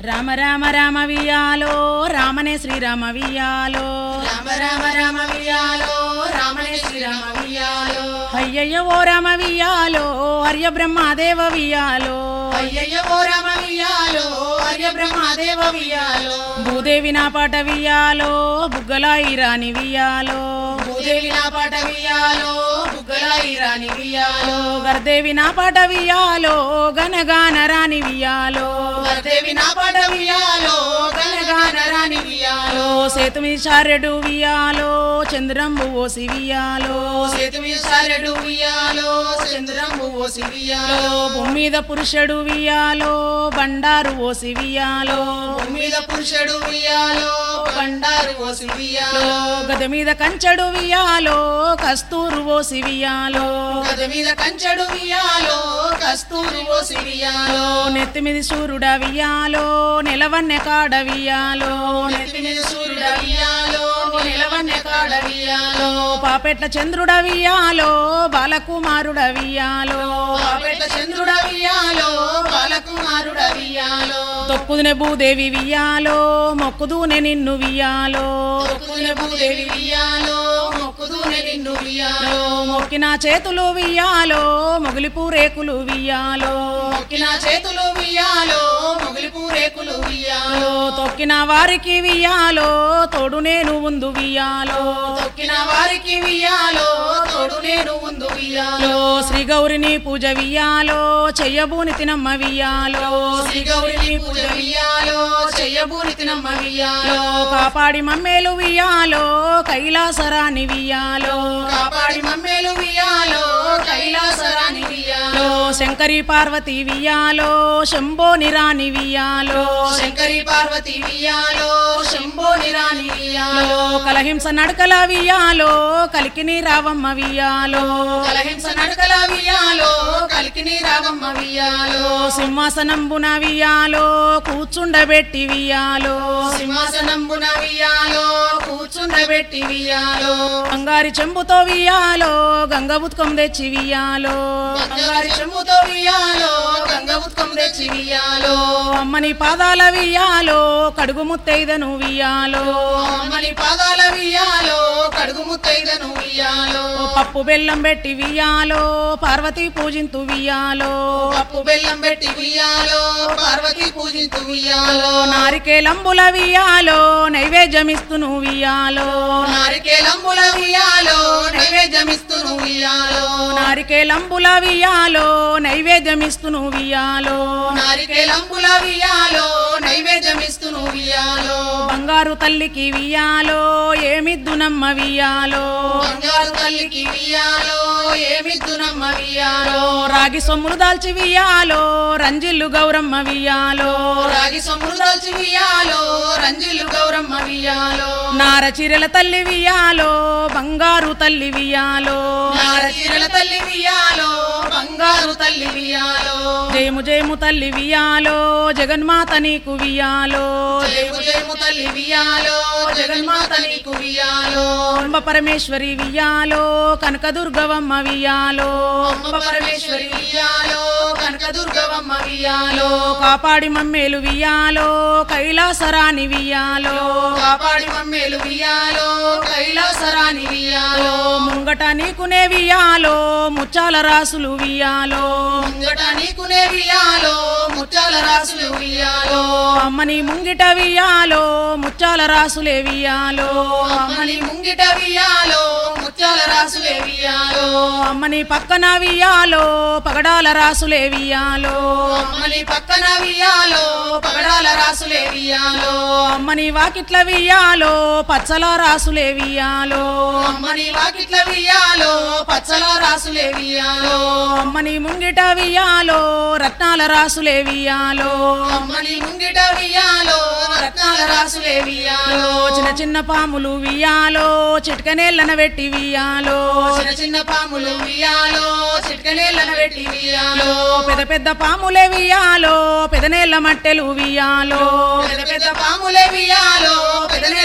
రామ రామ రామ వియాలో రామనే శ్రీరామ వియాలో రామ రామ రామ వియాలో రామనే శ్రీరామ వియాలో అయ్యయ్య ఓ రామ వియాలో హర్య బ్రహ్మదేవ వియాలో అయ్యయ్య ఓ రామ వియాలో ఆర్య బ్రహ్మదేవ వియాలో భూదేవి నా పాట వియాలో బుగ్గలాయి రాని వియాలో భూదేవి నా పాట వియాలో బుగ్గలాయి రాణి వియాలో గర్దేవి నా పాట వియాలో గనగాన రాని వియాలో వరదేవి నా పాట వియాలో గనగాన రాణి వియాలో సేతు మీ చారెడు వియాలో చంద్రంబు ఓసి వియాలో చేతి మీద సారెడు వియాలో చంద్రంబు ఓసి వియాలో భూమి మీద పురుషుడు వియాలో బండారు ఓసి వియాలో భూమి మీద పురుషుడు వియాలో బండారు ఓసి వియాలో గద మీద కంచెడు వియాలో కస్తూరు ఓసి వియాలో గద మీద కంచెడు వియాలో కస్తూరి ఓసి వియాలో నెత్తి మీద సూర్యుడ వియాలో నెలవన్నె కాడ వియాలో నెత్తి మీద సూర్యుడ వియాలో నిలవన్నె కాడ వియాలో పాపెట్ల చంద్రుడ వియాలో బాలకుమారుడ వియాలో పాపెట్ల చంద్రుడ వియాలో బాలకుమారుడ వియాలో తొక్కుదునే భూదేవి వియాలో మొక్కుదూనే నిన్ను వియాలో మొక్కున భూదేవి వియాలో మొక్కుదూనే నిన్ను వియాలో మొక్కిన చేతులు వియాలో మొగిలిపూ రేకులు వియాలో మొక్కిన చేతులు వియాలో మొగిలి పూరేకులు వియాలో తొక్కిన వారికి వియాలో తోడు నేను ఉందు వియాలో తొక్కిన వారికి వియాలో తోడు నేను ముందు వియాలో శ్రీ గౌరిని పూజ వియాలో చెయ్యబూని తినమ్మ వియాలో శ్రీ గౌరిని పూజ వియాలో చెయ్యబూని తినమ్మ వియాలో కాపాడి మమ్మేలు వియాలో కైలాసరాని వియాలో కాపాడి మమ్మేలు వియాలో కైలాసరాని వియాలో శంకరి పార్వతి వియాలో శంభో నిరాని వియాలో శంకరి పార్వతి వియాలో శంభో నిరాని వియాలో కలహింస నడకల వియాలో కలికిని రావమ్మ వియాలో కలహింస నడకల వియాలో కలికిని రావమ్మ వియాలో సింహాసనంబున వియాలో కూర్చుండబెట్టి వియాలో సింహాసనంబున వియాలో కూర్చుండబెట్టి వియాలో బంగారి చెంబుతో వియాలో గంగ ఉత్కం తెచ్చి వియాలో బంగారి చెంబుతో వియాలో గంగ ఉత్కం తెచ్చి వియాలో అమ్మని పాదాల వియాలో కడుగు ముత్తైదను వియాలో అమ్మని పాదాల వియాలో కడుగు ముత్తైదను వియాలో పప్పు బెల్లం పెట్టి వియాలో పార్వతి పూజింతు వియాలో పప్పు బెల్లం పెట్టి వియాలో పార్వతి పూజింతు వియాలో నారికేలంబుల వియాలో నైవేద్యమిస్తును వియాలో నారికేలంబుల వియాలో నైవేద్యమిస్తును వియాలో నారికేలంబుల వియాలో నైవేద్యమిస్తును వియాలో నారికేలంబుల వియాలో నైవేద్యమిస్తును వియాలో బంగారు తల్లికి వియాలో ఏమిద్దునమ్మ వియాలో బంగారు తల్లికి వియాలో ఏమిద్దునమ్మ వియాలో రాగి సొమ్ములు దాల్చి వియాలో రంజిల్లు గౌరమ్మ వియాలో రాగి సొమ్ముదాల్చి వియాలో రంజిల్లు గౌరమ్మ వియాలో నార చీరల తల్లి వియాలో బంగారు తల్లి వియాలో నారచీరల తల్లి వియాలో బంగారు తల్లి వియాలో జయము జయము తల్లి వియాలో జగన్మాత నీకు వియాలో జయము జయము తల్లి వియాలో జగన్మాత నీకు వియాలో అంబ పరమేశ్వరి వియాలో కనకదుర్గవమ్మ వియాలో అమ్మ పరమేశ్వరి వియాలో కనకదుర్గవమ్మ వియాలో కాపాడి మమ్మేలు వియాలో కైలాసరాని వియాలో కాపాడి మమ్మేలు వియాలో కైలాసరాని వియాలో ముంగట నీకునే వియాలో ముచ్చాల రాసులు వియాలో ముంగట నీకునే వియాలో ముత్యాల రాసులు వియాలో అమ్మని ముంగిట వియాలో ముచ్చాల రాసులే వియాలో అమ్మని ముంగిట వియాలో ముత్యాల రాసులే వియాలో అమ్మని పక్కన వియాలో పగడాల రాసులే వియాలో అమ్మని పక్కన వియాలో పగడాల రాసులే వియాలో అమ్మని వాకిట్ల వియాలో పచ్చల రాసులే వియాలో అమ్మని వాకిట్ల వియాలో పచ్చల రాసులే వియాలో అమ్మని ముంగిట వియాలో రత్నాల రాసులే వియాలో అమ్మని ముంగిట వియాలో రత్నాల రాసులే వియాలో చిన్న చిన్న పాములు వియాలో చిట్కనేళ్ళన పెట్టి వియాలో చిన్న చిన్న పాములు వియాలో చిట్కనేళ్ళన పెట్టి వియాలో పెద్ద పెద్ద పాములే వియాలో పెదనేళ్ళ మట్టెలు వియాలో పెద్ద పెద్ద పాములే వియాలో పెదనేళ్ళ మట్టె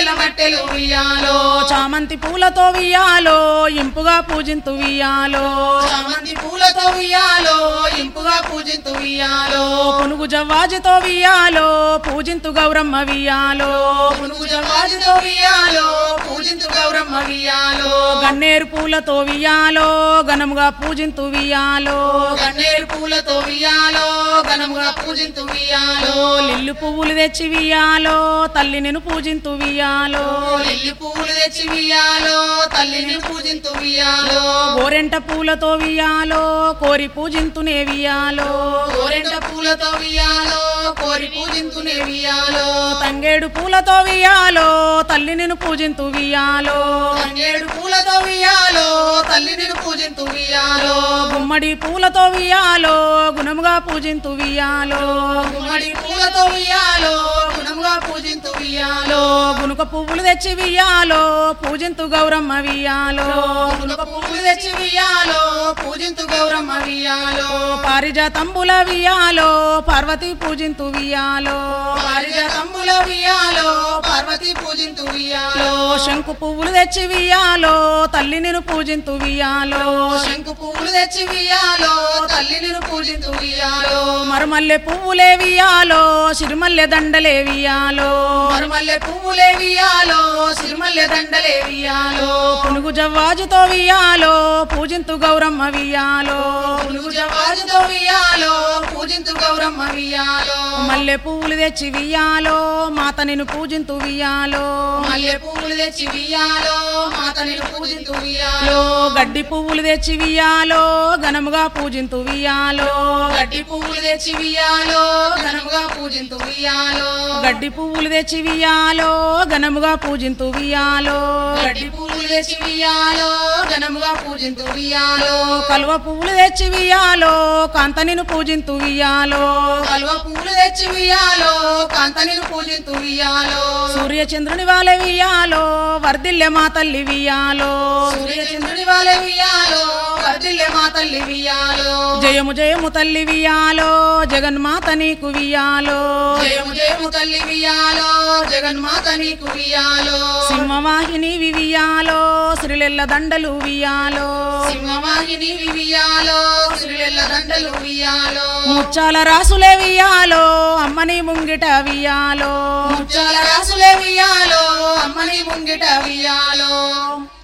తంగేలు వియాలో చామంతి పూలతో వియాలో ఇంపుగా పూజింతు వియాలో చామంతి పూలతో వియాలో ఇంపుగా పూజింతు వియాలో పునుగు జవ్వాజితో వియాలో పూజింతు గౌరమ్మ వియాలో పునుగు జవాజుతో వియాలో పూజింతు గౌరమ్మ వియాలో గన్నేరు పూలతో వియాలో ఘనముగా పూజింతు వియాలో గన్నేరు పూలతో వియాలో ఘనముగా పూజింతు వియాలో లిల్లు పువ్వులు తెచ్చి వియాలో తల్లి నేను పూజింతు వియాలో లిల్లి పువ్వులు తెచ్చి వియాలో తల్లిని పూజింతు వియాలో గోరెంట పూలతో వియాలో కోరి పూజింతునే వియాలో గోరెంట పూలతో వియాలో కోరి పూజింతునే వియాలో తంగేడు పూలతో వియాలో తల్లి నేను పూజింతు వియాలో తంగేడు పూలతో వియాలో తల్లిని పూజింతు వియాలో గుమ్మడి పూలతో వియాలో గుణముగా పూజింతు వియాలో గుమ్మడి పూలతో వియాలో గుణముగా పూజింతు వియాలో గునుక పువ్వులు తెచ్చి వియాలో పూజింతు గౌరమ్మ వియాలో గునుక పువ్వులు తెచ్చి వియాలో పూజింతు గౌరమ్మ వియాలో పారిజాతంబుల వియాలో పార్వతి పూజింతు వియాలో పారిజాతంబుల వియాలో పార్వతి పూజింతు వియాలో శంకు పువ్వులు తెచ్చి వియాలో తల్లి నేను పూజింతు వియాలో శంకు పువ్వులు తెచ్చి వియాలో తల్లిని పూజింతు వియాలో మరుమల్లె పువ్వులే వియాలో సిరిమల్లె దండలే వియాలో మరుమల్లె పువ్వులే వియాలో సిరిమల్లె దండలే వియాలో పునుగు జవ్వాజుతో వియాలో పూజింతు గౌరమ్మ వియాలో పునుగు జవాజుతో వియాలో పూజింతు గౌరమ్మ వియాలో మల్లె పువ్వులు తెచ్చి వియాలో మాత నిన్ను పూజింతు వియాలో మల్లె పువ్వులు తెచ్చి వియాలో మాతని పూజింతు వియాలో గడ్డి పువ్వులు తెచ్చి వియాలో ఘనముగా పూజింతు వియాలో గడ్డి పువ్వులు తెచ్చి వియాలో ఘనముగా పూజింతు వియాలో గడ్డి పువ్వులు తెచ్చి వియాలో ఘనముగా పూజింతు వియాలో గడ్డి పువ్వులు తెచ్చి వియాలో ఘనముగా పూజింతు వియాలో కలువ పువ్వులు తెచ్చి వియాలో కాంత నిన్ను పూజింతు వియాలో కలువ పువ్వులు తెచ్చి వియాలో కాంతని పూజింతు వియాలో సూర్య చంద్రుని వాళ్ళ వియాలో వర్ధిల్లె మా తల్లి వియాలో సూర్యచంద్రుడి వాళ్ళ వియాలో వర్ధిల్లె మా తల్లి వియాలో జయము జయము తల్లి వియాలో జగన్మాత నీకు వియాలో జయము జయము తల్లి వియాలో జగన్మాత నీకు వియాలో సింహవాహిని వియాలో శ్రీలెల్ల దండలు వియాలో సింహవాహిని వియాలో శ్రీల దండలు వియాలో ముచ్చాల రాసులే వియాలో అమ్మని ముంగిట వియాలో ముచ్చాల రాసులే వియాలో అమ్మని ముంగిట వియాలో